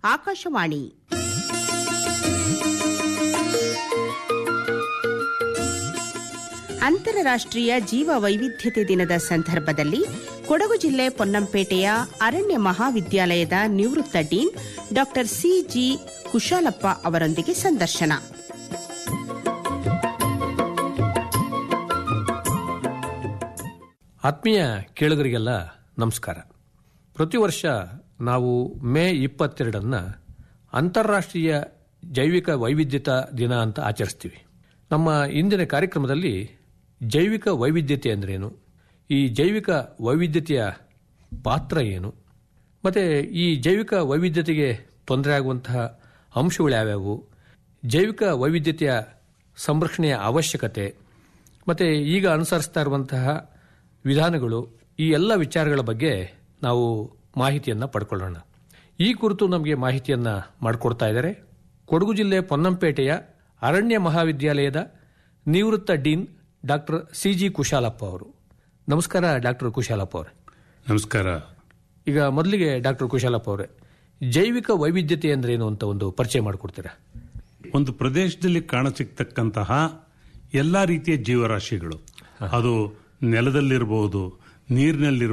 ಆಕಾಶವಾಣಿ ಅಂತಾರಾಷ್ಟ್ರೀಯ ಜೀವ ವೈವಿಧ್ಯತೆ ದಿನದ ಸಂದರ್ಭದಲ್ಲಿ ಕೊಡಗು ಜಿಲ್ಲೆ ಪೊನ್ನಂಪೇಟೆಯ ಅರಣ್ಯ ಮಹಾವಿದ್ಯಾಲಯದ ನಿವೃತ್ತ ಡೀನ್ ಡಾ ಸಿಜಿ ಕುಶಾಲಪ್ಪ ಅವರೊಂದಿಗೆ ಸಂದರ್ಶನ ಆತ್ಮೀಯ ಕೇಳುಗರಿಗೆಲ್ಲ ನಮಸ್ಕಾರ ಪ್ರತಿ ವರ್ಷ ನಾವು ಮೇ ಇಪ್ಪತ್ತೆರಡನ್ನ ಅಂತಾರಾಷ್ಟ್ರೀಯ ಜೈವಿಕ ವೈವಿಧ್ಯತಾ ದಿನ ಅಂತ ಆಚರಿಸ್ತೀವಿ ನಮ್ಮ ಇಂದಿನ ಕಾರ್ಯಕ್ರಮದಲ್ಲಿ ಜೈವಿಕ ವೈವಿಧ್ಯತೆ ಅಂದ್ರೇನು ಈ ಜೈವಿಕ ವೈವಿಧ್ಯತೆಯ ಪಾತ್ರ ಏನು ಮತ್ತು ಈ ಜೈವಿಕ ವೈವಿಧ್ಯತೆಗೆ ತೊಂದರೆ ಆಗುವಂತಹ ಅಂಶಗಳು ಯಾವ್ಯಾವು ಜೈವಿಕ ವೈವಿಧ್ಯತೆಯ ಸಂರಕ್ಷಣೆಯ ಅವಶ್ಯಕತೆ ಮತ್ತು ಈಗ ಅನುಸರಿಸ್ತಾ ಇರುವಂತಹ ವಿಧಾನಗಳು ಈ ಎಲ್ಲ ವಿಚಾರಗಳ ಬಗ್ಗೆ ನಾವು ಮಾಹಿತಿಯನ್ನು ಪಡ್ಕೊಳ್ಳೋಣ ಈ ಕುರಿತು ನಮಗೆ ಮಾಹಿತಿಯನ್ನು ಮಾಡಿಕೊಡ್ತಾ ಇದ್ದಾರೆ ಕೊಡಗು ಜಿಲ್ಲೆ ಪೊನ್ನಂಪೇಟೆಯ ಅರಣ್ಯ ಮಹಾವಿದ್ಯಾಲಯದ ನಿವೃತ್ತ dean doctor C G Kushalappa ಅವರು ನಮಸ್ಕಾರ ಡಾಕ್ಟರ್ ಕುಶಾಲಪ್ಪ ಅವರೇ ನಮಸ್ಕಾರ ಈಗ ಮೊದಲಿಗೆ ಡಾಕ್ಟರ್ ಕುಶಾಲಪ್ಪ ಅವರೇ ಜೈವಿಕ ವೈವಿಧ್ಯತೆ ಅಂದ್ರೇನು ಅಂತ ಒಂದು ಪರಿಚಯ ಮಾಡಿಕೊಡ್ತೀರಾ ಒಂದು ಪ್ರದೇಶದಲ್ಲಿ ಕಾಣಸಿಗ್ತಕ್ಕಂತಹ ಎಲ್ಲಾ ರೀತಿಯ ಜೀವರಾಶಿಗಳು ಅದು ನೆಲದಲ್ಲಿರಬಹುದು ನೀರಿನಲ್ಲಿರಬಹುದು